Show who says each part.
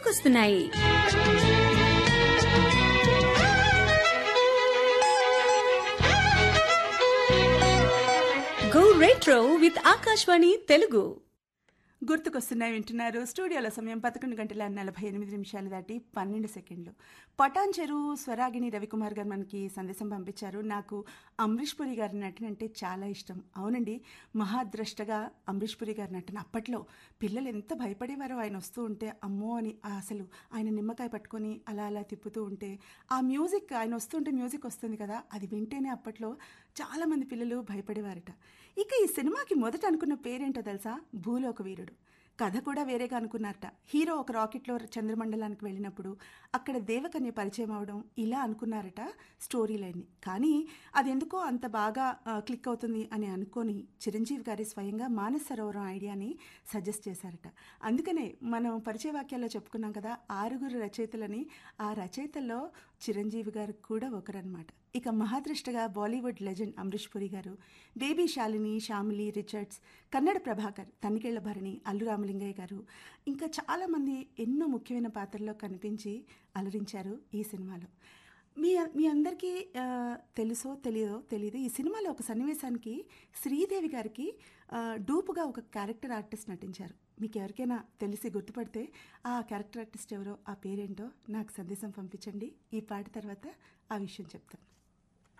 Speaker 1: గుర్తుకొస్తున్నాయి go retro with Akashvani Telugu
Speaker 2: గుర్తుకొస్తున్నాయి వింటున్నారు స్టూడియోలో సమయం పదకొండు గంటల నలభై ఎనిమిది నిమిషాలు దాటి పన్నెండు సెకండ్లు పటాన్ చెరువు స్వరాగిణి రవికుమార్ గారు మనకి సందేశం పంపించారు నాకు అమరీష్ పురి గారి నటన అంటే చాలా ఇష్టం అవునండి మహాద్రష్టగా అమరీష్ పురి గారి నటన అప్పట్లో పిల్లలు ఎంత భయపడేవారో ఆయన వస్తూ ఉంటే అమ్మో అని ఆ అసలు ఆయన నిమ్మకాయ పట్టుకొని అలా అలా తిప్పుతూ ఉంటే ఆ మ్యూజిక్ ఆయన వస్తుంటే మ్యూజిక్ వస్తుంది కదా అది వింటేనే అప్పట్లో చాలామంది పిల్లలు భయపడేవారట ఇక ఈ సినిమాకి మొదట అనుకున్న పేరేంటో తెలుసా భూలోక వీరుడు కథ కూడా వేరేగా అనుకున్నారట హీరో ఒక రాకెట్లో చంద్రమండలానికి వెళ్ళినప్పుడు అక్కడ దేవకన్య పరిచయం అవడం ఇలా అనుకున్నారట స్టోరీ లైన్ని కానీ అది ఎందుకో అంత బాగా ఆ, క్లిక్ అవుతుంది అని అనుకొని చిరంజీవి గారి స్వయంగా మానస సరోవరం ఐడియాని సజెస్ట్ చేశారట అందుకనే మనం పరిచయ వాక్యాల్లో చెప్పుకున్నాం కదా ఆరుగురు రచయితలని ఆ రచయితల్లో చిరంజీవి గారు కూడా ఒకరనమాట ఇక మహాదృష్టగా Bollywood legend Amrish Puri garu baby Shalini Shamili Richards Kannada Prabhakar Tanikella Bharani Allu Ramalingaiah garu ఇంకా చాలామంది ఎన్నో ముఖ్యమైన పాత్రల్లో కనిపించి అలరించారు ఈ సినిమాలో మీ మీ అందరికీ ఆ, తెలుసో తెలియదో తెలియదు ఈ సినిమాలో ఒక సన్నివేశానికి శ్రీదేవి గారికి ఆ, డూపుగా ఒక క్యారెక్టర్ ఆర్టిస్ట్ నటించారు మీకు ఎవరికైనా తెలిసి గుర్తుపడితే ఆ క్యారెక్టర్ ఆర్టిస్ట్ ఎవరో ఆ పేరేంటో నాకు సందేశం పంపించండి ఈ పాట తర్వాత ఆ విషయం చెప్తాను